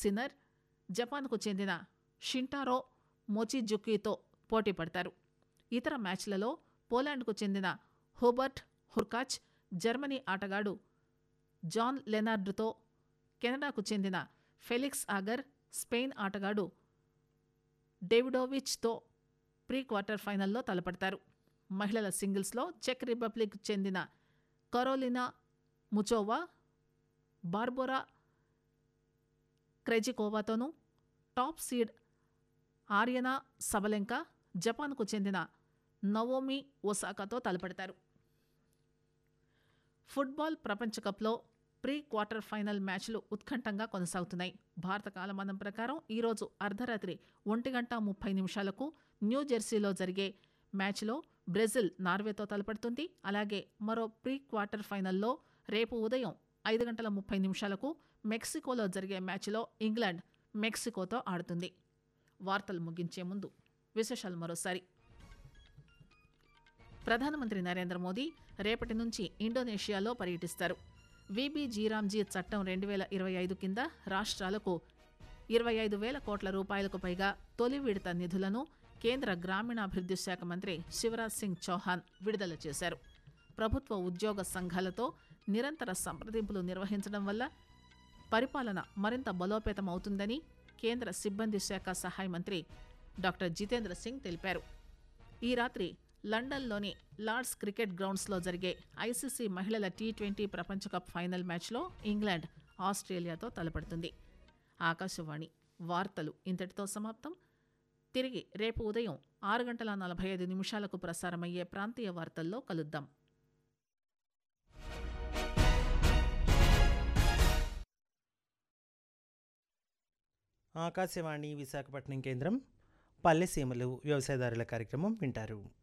sinner జపాన్కు చెందిన షింటారో మోచిజుకీతో పోటీ పడతారు ఇతర మ్యాచ్లలో పోలాండ్కు చెందిన హోబర్ట్ హుర్కాచ్ జర్మనీ ఆటగాడు జాన్ లెనార్డ్తో కెనడాకు చెందిన ఫెలిక్స్ ఆగర్ స్పెయిన్ ఆటగాడు డేవిడోవిచ్తో ప్రీ క్వార్టర్ ఫైనల్లో తలపడతారు మహిళల సింగిల్స్లో చెక్ రిపబ్లిక్ చెందిన కరోలినా ముచోవా బార్బోరా క్రెజికోవాతోనూ టాప్ సీడ్ ఆర్యనా సబలెంకా జపాన్కు చెందిన నవోమి ఒసాకాతో తలపడతారు ఫుట్బాల్ ప్రపంచ కప్లో ప్రీ క్వార్టర్ ఫైనల్ మ్యాచ్లు ఉత్కంఠంగా కొనసాగుతున్నాయి భారత కాలమానం ప్రకారం ఈరోజు అర్ధరాత్రి ఒంటి గంట ముప్పై నిమిషాలకు న్యూ జెర్సీలో జరిగే మ్యాచ్లో బ్రెజిల్ నార్వేతో తలపడుతుంది అలాగే మరో ప్రీ క్వార్టర్ ఫైనల్లో రేపు ఉదయం ఐదు గంటల ముప్పై నిమిషాలకు మెక్సికోలో జరిగే మ్యాచ్లో ఇంగ్లాండ్ మెక్సికోతో ఆడుతుంది వార్తలు ముగించే ముందు విశేషాలు మరోసారి ప్రధానమంత్రి నరేంద్ర మోదీ రేపటి నుంచి ఇండోనేషియాలో పర్యటిస్తారు విబి జీరామ్జీ చట్టం రెండు వేల ఇరవై ఐదు కింద రాష్ట్రాలకు ఇరవై ఐదు వేల కోట్ల రూపాయలకు పైగా తొలి విడత నిధులను కేంద్ర గ్రామీణాభివృద్ధి శాఖ మంత్రి శివరాజ్ సింగ్ చౌహాన్ విడుదల చేశారు ప్రభుత్వ ఉద్యోగ సంఘాలతో నిరంతర సంప్రదింపులు నిర్వహించడం వల్ల పరిపాలన మరింత బలోపేతం అవుతుందని కేంద్ర సిబ్బంది శాఖ సహాయ మంత్రి డాక్టర్ జితేంద్ర సింగ్ తెలిపారు ఈ రాత్రి లండన్లోని లార్డ్స్ క్రికెట్ గ్రౌండ్స్లో జరిగే ఐసీసీ మహిళల టీ ట్వంటీ ప్రపంచ కప్ ఫైనల్ మ్యాచ్లో ఇంగ్లాండ్ ఆస్ట్రేలియాతో తలపడుతుంది ఆకాశవాణి వార్తలు ఇంతటితో సమాప్తం తిరిగి రేపు ఉదయం ఆరు గంటల నలభై ఐదు నిమిషాలకు ప్రసారమయ్యే ప్రాంతీయ వార్తల్లో కలుద్దాం ఆకాశవాణి విశాఖపట్నం కేంద్రం పల్లెసీమలు వ్యవసాయదారుల కార్యక్రమం వింటారు